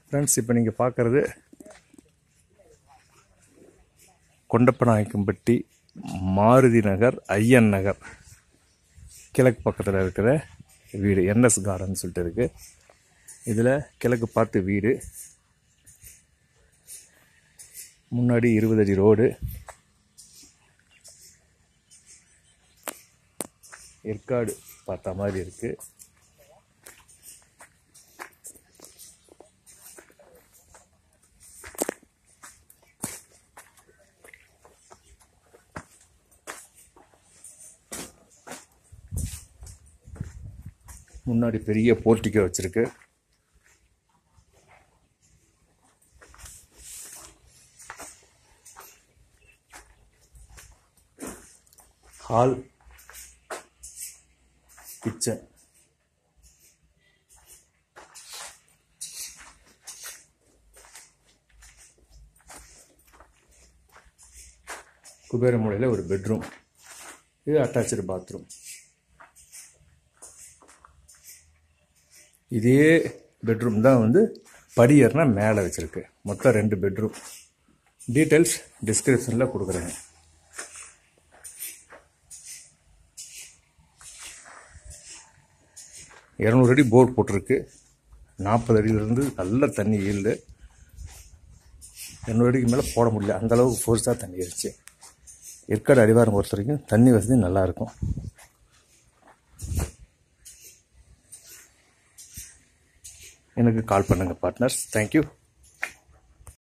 friends இப்போ நீங்கள் பார்க்குறது கொண்டப்பநாயக்கம்பட்டி மாருதி நகர் ஐயன் நகர் கிழக்கு பக்கத்தில் இருக்கிற வீடு என்எஸ் கார்டன் சொல்லிட்டு இருக்குது இதில் கிழக்கு பார்த்து வீடு முன்னாடி இருபது அடி ரோடு ஏற்காடு பார்த்த மாதிரி இருக்குது முன்னாடி பெரிய போர்ட்டிக்கோ வச்சிருக்கு ஹால் கிச்சன் குபேர மூலையில் ஒரு பெட்ரூம் இது அட்டாச்சு பாத்ரூம் இதே பெட்ரூம் தான் வந்து படியேறினா மேலே வச்சுருக்கு மொத்தம் ரெண்டு பெட்ரூம் டீட்டெயில்ஸ் டிஸ்கிரிப்ஷனில் கொடுக்குறேங்க இரநூறு அடி போர் போட்டிருக்கு நாற்பது அடியிலேருந்து நல்ல தண்ணி ஈல்டு இரநூறு அடிக்கு மேலே போட முடியல அந்த அளவுக்கு ஃபோர்ஸாக தண்ணி இருந்துச்சு ஏற்காடு அடிவாரம் பொறுத்த வரைக்கும் தண்ணி வசதி நல்லாயிருக்கும் எனக்கு கால் பண்ணுங்கள் பார்ட்னர்ஸ் தேங்க்யூ